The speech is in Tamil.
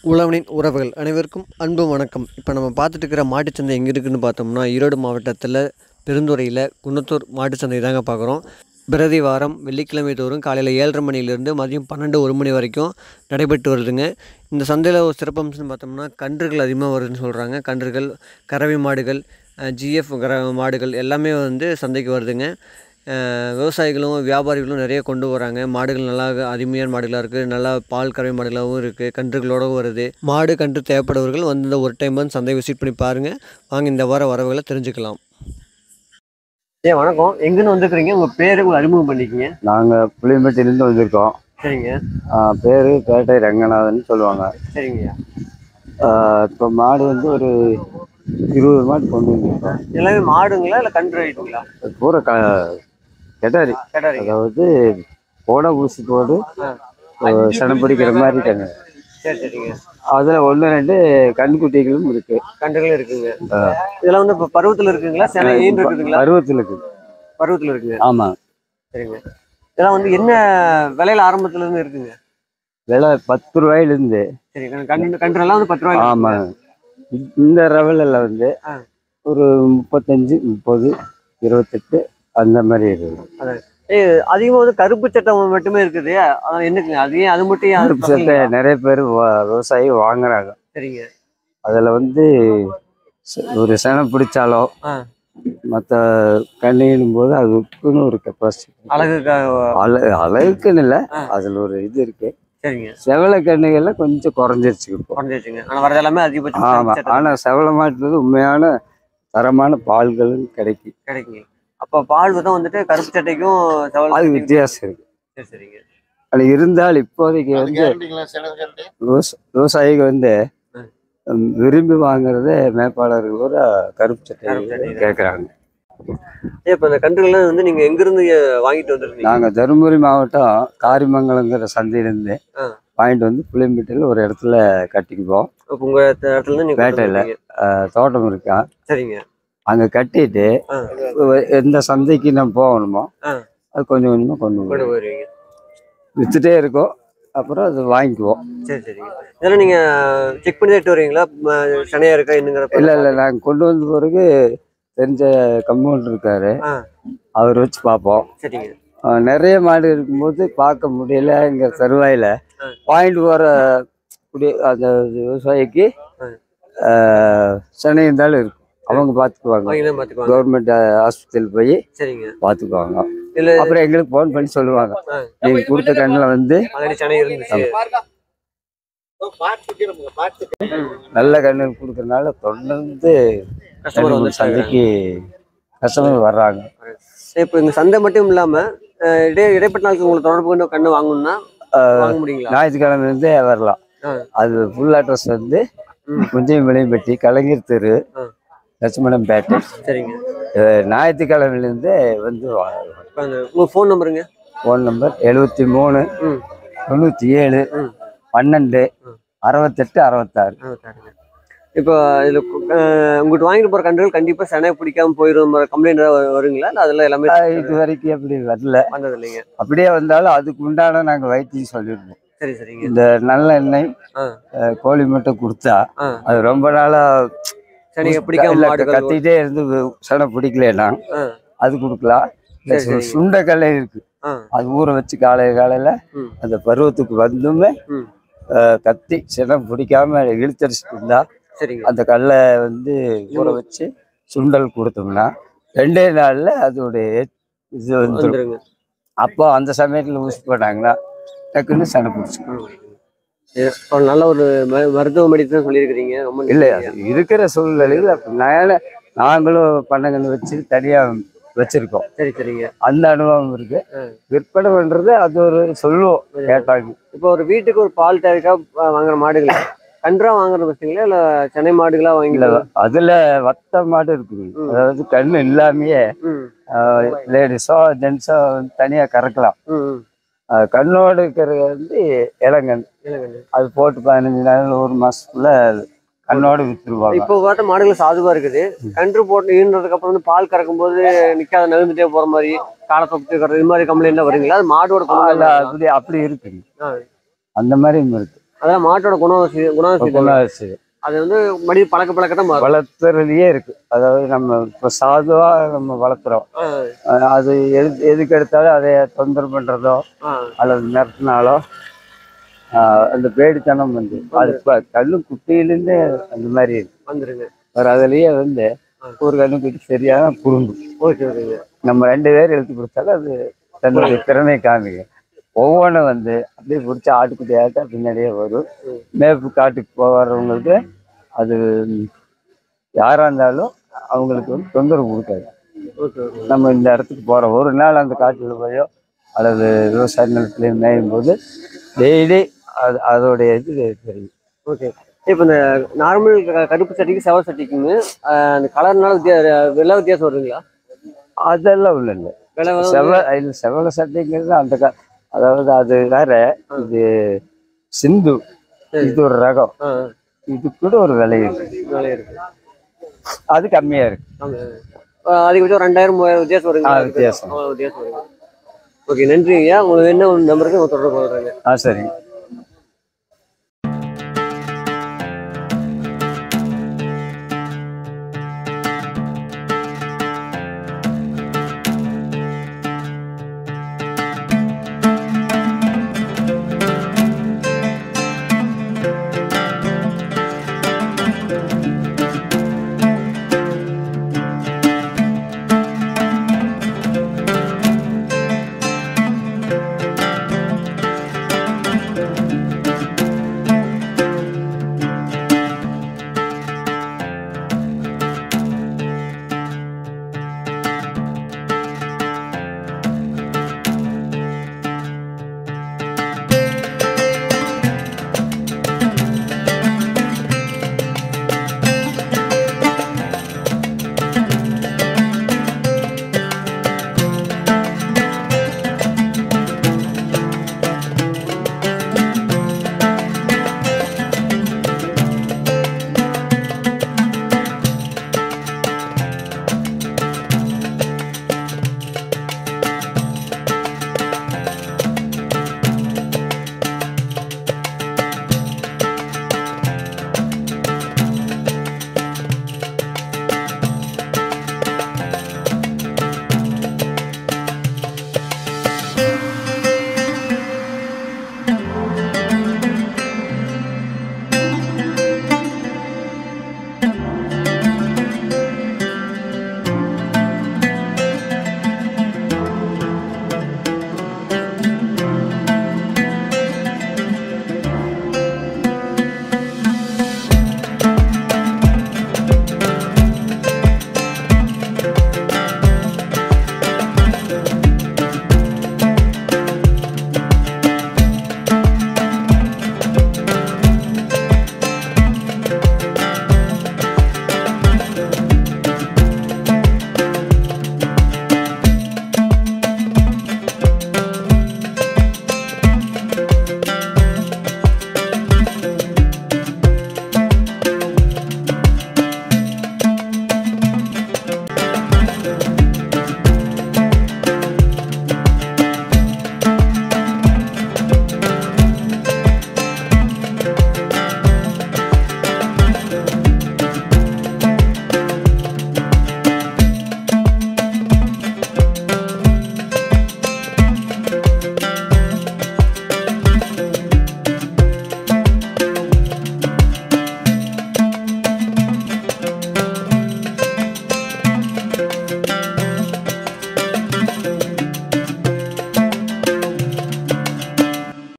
உழவனின் உறவுகள் அனைவருக்கும் அன்பு வணக்கம் இப்போ நம்ம பார்த்துட்டு இருக்கிற மாட்டுச்சந்தை எங்கே இருக்குன்னு பார்த்தோம்னா ஈரோடு மாவட்டத்தில் பெருந்துறையில் குன்னத்தூர் மாட்டுச்சந்தை தாங்க பார்க்குறோம் பிரதி வாரம் வெள்ளிக்கிழமை தோறும் காலையில் ஏழரை மணிலேருந்து மதியம் பன்னெண்டு ஒரு மணி வரைக்கும் நடைபெற்று வருதுங்க இந்த சந்தையில் ஒரு சிறப்பம்சம்னு பார்த்தோம்னா கன்றுகள் அதிகமாக வருதுன்னு சொல்கிறாங்க கன்றுகள் கறவை மாடுகள் ஜிஎஃப் கற மாடுகள் எல்லாமே வந்து சந்தைக்கு வருதுங்க அஹ் விவசாயிகளும் வியாபாரிகளும் நிறைய கொண்டு வராங்க மாடுகள் நல்லா அருமையான மாடுகளாக இருக்குது நல்லா பால் கறவை மாடுகளாகவும் இருக்குது கன்றுகளோடவும் வருது மாடு கன்று தேவைப்படுவர்கள் வந்து இந்த ஒரு டைம் வந்து சந்தை விசிட் பண்ணி பாருங்கள் வாங்க இந்த வார வரவுகளை தெரிஞ்சுக்கலாம் ஏ வணக்கம் எங்கேருந்து வந்துருக்குறீங்க உங்கள் பேரு உங்களை அறிமுகம் பண்ணிக்கிங்க நாங்கள் புளியம்பட்டியிலேருந்து வந்திருக்கோம் சரிங்க ஆஹ் பேரு பேட்டை ரங்கநாதன் சொல்லுவாங்க சரிங்கய்யா இப்போ மாடு வந்து ஒரு இருபது மாடு கொண்டு வந்திருக்கோம் எல்லாமே மாடுங்களா இல்லை கன்று ஐட்டுங்களா அது பூரா க கெட்டாரி கேட்டாரிங்க அதாவது போட ஊசி போடு ஆ. அஹ் சனம் பிடிக்கிற மாதிரி கண்ணு சரி சரிங்க அதில் ஒன்று ரெண்டு கண்குட்டிகளும் இருக்கு கன்றுகளும் இருக்குங்க இதெல்லாம் வந்து இப்போ பருவத்தில் இருக்குங்களா சில ஈன் இருக்குதுங்களா பருவத்தில் இருக்குது பருவத்தில் இருக்குங்க ஆமாம் சரிங்க இதெல்லாம் வந்து என்ன விலையில ஆரம்பத்துல இருந்து இருக்குங்க விலை பத்து ரூபாயிலேருந்து சரி கன்று கன்றுலாம் வந்து பத்து ரூபாய் ஆமாம் இந்த ரவலில் வந்து ஆ. ஒரு முப்பத்தஞ்சு முப்பது இருபத்தெட்டு அந்த மாதிரி இருக்குது ஏய், அதிகமா வந்து கருப்பு சட்டை மட்டுமே இருக்குது அதான் என்னக்குங்க அது ஏன் அது மட்டும் ஏன் அது கருப்பு சட்டை பசங்க- நிறைய பேர் வ- விவசாயி வாங்குறாங்க சரிங்க அதில் வந்து ச- ஒரு செனை பிடிச்சாலோ ஆ. மற்ற கண்ணிடும் போது அதுக்குன்னு ஒரு கெப்பாசிட்டி அழகுக்காக அழ அழகுக்குன்னு இல்லை ஆ. அதில் ஒரு இது இருக்கு சரிங்க செவலை கண்ணுகள்ல கொஞ்சம் குறைஞ்சிருச்சு இப்போ குறைஞ்சிருச்சுங்க ஆனா வரது எல்லாமே அதிகபட்சம் ஆமாம் கருப்பு சட்டை ஆனால் செவலை மாட்டுறது உண்மையான தரமான பால்களும் கிடைக்கும் கிடைக்குங்க அப்ப பால் தான் வந்துட்டு கருப்பு சட்டைக்கும் செவல் அது சட்டைக்கும் வித்தியாசம் இருக்கு சரி சரிங்க அது இருந்தால் இப்போதைக்கு வந்து விவச- விவசாயிங்க வந்து ம். ம், விரும்பி வாங்குறதே மேற்பாளர்கள் கூட கருப்பு கருப்பு சட்டை சட்டை. கேட்குறாங்க ஏய், இப்ப இந்த கன்றுகள்லாம் வந்து நீங்க எங்க இருந்து வாங்கிட்டு வந்திருந்தீங்க நாங்கள் தருமபுரி மாவட்டம் காரிமங்கலங்கிற சந்தையிலேருந்து ஆ. வாங்கிட்டு வந்து புளியம்பட்டியில் ஒரு இடத்துல கட்டிக்குவோம் இப்ப உங்க இடத்துல இருந்து நீங்க கொண்டு பேட்டையில. வந்திருக்கீங்க. அஹ், தோட்டம் இருக்கா சரிங்க அங்கே கட்டிட்டு ஆ. எந்த சந்தைக்கு நம்ம போகணுமோ ஆ. அது கொஞ்சம் கொஞ்சமாக கொண்டு கொண்டு வருவோம் போயிருவீங்க வித்துட்டே இருக்கோம் அப்புறம் அது வாங்கிக்குவோம் சரி சரிங்க இதெல்லாம் நீங்க செக் பண்ணி தான் வருவீங்களா ம- சனையா இருக்கா என்னங்கிற இல்லை இல்லை நாங்கள் கொண்டு வந்த பிறகு தெரிஞ்ச கம்பவுண்டர் இருக்காரு ஆ. அவர் வச்சு பார்ப்போம் சரிங்க அஹ், நிறைய மாடு இருக்கும்போது பார்க்க முடியலங்கிற தருவாயில் ஆ. வாங்கிட்டு போகிற குடி அந்த விவசாயிக்கு ஆ. அஹ், சனை இருந்தாலும் இருக்கும் அவங்க பார்த்துக்குவாங்க வாங்கி தான் பாத்துக்குவாங்க கவர்மெண்ட் ஆஸ்பத்திரியில் போய் சரிங்க பார்த்துக்குவாங்க இல்ல அப்புறம் எங்களுக்கு ஃபோன் பண்ணி சொல்லுவாங்க ஆ. நீங்க கொடுத்த கண்ணில் வந்து ஆல்ரெடி சனை இருந்துச்சு நல்ல கண்ணு கொடுக்கறனால தொடர்ந்து கஸ்டமர் ரெண்டு மூணு வந்து சந்தைக்கு கஸ்டமர் வர்றாங்க இப்போ இந்த சந்தை மட்டும் இல்லாம அஹ், இடை இடைப்பட்ட நாளுக்கு உங்களுக்கு தொடர்பு கொண்டு கண்ணு வாங்கணும்னா வாங்க முடியுங்களா ஞாயிற்றுக்கிழமை இருந்தே வரலாம் ஆ. அது ஃபுல் அட்ரஸ் வந்து ம். குஞ்சையம்பாளையம்பட்டி கலைஞர் தெரு ஆ. லட்சுமணம் பேட்டை சரிங்க அஹ், ஞாயிற்றுக்கிழமையிலேருந்தே வந்து இப்ப அந்த உங்க ஃபோன் நம்பருங்க ஃபோன் நம்பர் எழுபத்தி மூணு ம் தொண்ணூற்றி ஏழு ம். பன்னெண்டு ம். அறுபத்தெட்டு அறுபத்தாறு அறுபத்தாறுங்க இப்போ இதுல அஹ், உங்கள்கிட்ட வாங்கிட்டு போற கன்றுகள் கண்டிப்பா சனை பிடிக்காம போயிடும் கம்ப்ளைண்ட் வருங்களா இல்ல அதெல்லாம் எல்லாமே இது வரைக்கும் அப்படி வரல வந்தது இல்லைங்க அப்படியே வந்தாலும் அதுக்கு உண்டான நாங்கள் வைத்தியம் சொல்லிடுவோம் சரி சரிங்க இந்த நல்ல எண்ணெய் ஆ. அஹ், கோழி முட்டை கொடுத்தா ஆ. அது ரொம்ப நாளா சனியை பிடிக்காம இல்ல, மாடுகள் கத்திட்டே இருந்து வு- சனை பிடிக்கலன்னா ஆ. அது கொடுக்கலாம் இந்த சரி, சரிங்க. சுண்டைக்கல்லை இருக்கு ஆ. அது ஊற வச்சு காலையில காலையில ம். அந்த பருவத்துக்கு வந்துமே ம். அஹ், கத்தி சினம் பிடிக்காம இழுத்தடிச்சிட்டு இருந்தா சரிங்க அந்த கல்லை வந்து ஊற வச்சு சுண்டல் கொடுத்தோம்னா ரெண்டே நாள்ல அதோடைய இது வந்துடும் வந்துருங்க அப்போ அந்த சமயத்துல யூஸ் பண்ணாங்கன்னா டக்குன்னு சனை பிடிச்சி ம். இது ஒரு நல்ல ஒரு ம- மருத்துவ மெடிசன் சொல்லியிருக்கிறீங்க ரொம்ப இல்ல நன்றி. அது இருக்கிற சூழ்நிலையில் நாங்கள நாங்களும் பண்ணங்கன்னு வச்சு தனியா வச்சிருக்கோம் சரி சரிங்க அந்த அனுபவம் இருக்கு ஆ. விற்பனை பண்றது அது ஒரு சொல்லுவோம் கேட்டாங்க இப்போ ஒரு வீட்டுக்கு ஒரு பால் தேவைக்கா அஹ், வாங்குற மாடுகள் கன்றா வாங்குறது பசங்களா இல்ல சென்னை மாடுகளா இல்ல வாங்கிக்கலாம் அதுல வத்த மாடு இருக்குது ம். அதாவது கண்ணு இல்லாமயே ம் லேடிஸோ ஜென்ஸோ தனியா கறக்கலாம் ம் ம் அது கண்ணோடு இருக்கிறது வந்து இளங்கண் இல்லைங்க அது போட்டு பதினஞ்சு நாள் ஒரு மாசத்துக்குள்ள கண்ணோடு வித்துருவாங்க இப்போ பார்த்த மாடுகள் சாதுவா இருக்குது கன்று போட்டு ஈன்றதுக்கு அப்புறம் வந்து பால் கறக்கும் போது நிக்காத நகர்ந்துட்டே போற மாதிரி காலை தொப்பிட்டு இருக்கிறது இது மாதிரி கம்ப்ளைண்ட் வருங்களா அது மாடோட ஆ, இல்ல, குணம் அப்படி அப்படி இருக்கு ஆ. அந்த மாதிரியும் இருக்கு அதான் மாட்டோட குணாவசி குணாவசி குணாசி அது வந்து மடி பழக்க பழக்கத்தான் மாறும் வளர்த்துறதுலயே இருக்கு அதாவது நம்ம இப்போ சாதுவா நம்ம வளர்த்துறோம் ஆ, அஹ் அது எது எதுக்கு எடுத்தாலும் அதை தொந்தரவு பண்றதோ ஆ, அல்லது மிரட்டினாலோ ஆஹ் அந்த பேடித்தனம் வந்து அது இப்போ கண்ணு குட்டியிலேருந்தே அந்த மாதிரி இருக்கு வந்துருங்க ஒரு அதுலயே வந்து ஒரு கண்ணு குட்டி சரியான குறும்பு ஓகே ஓகேங்க நம்ம ரெண்டு பேர் எழுத்து கொடுத்தாலும் அது தன்னுடைய திறமை காமிங்க ஒவ்வொன்றும் வந்து அப்படியே பிடிச்சி ஆட்டுக்குட்டி ஆட்டா பின்னாடியே வரும் ம். மேப்பு காட்டுக்கு போகிறவங்களுக்கு அது யாரா இருந்தாலும் அவங்களுக்கு வந்து தொந்தரவு கொடுக்காது ஓகே ஓகே நம்ம இந்த இடத்துக்கு போகிறோம் ஒரு நாள் அந்த காட்டில் போயோ அல்லது விவசாய நிலத்துலையோ மேயும் போது டெய்லி அது அதோடைய இது தெரியும் ஓகே இப்போ இந்த நார்மல் கருப்பு சட்டிக்கு செவ சட்டிக்குங்க ஆ, அந்த கலர்னால வித்தியா விலை வித்தியாசம் வருதுங்களா அதெல்லாம் உள்ள இல்லை விலை வந்து- செவ இது செவல சட்டைங்கிறது அந்த கா அதாவது அது வேற இது சிந்து இது ஒரு ரகம் ஆ, இது கூட ஒரு விலை இருக்கு விலை இருக்கு அது கம்மியா இருக்கு ஆமாம் அதிகபட்சம் ரெண்டாயிரம் மூவாயிரம் வித்தியாசம் வருங்க ஆ, வித்தியாசம். வித்தியாசம் வருங்க ஓகே நன்றிங்க ஐயா உங்களுக்கு என்ன ஒரு நம்பருக்கு தொடர்பு கொள்றேங்க ஆ சரிங்க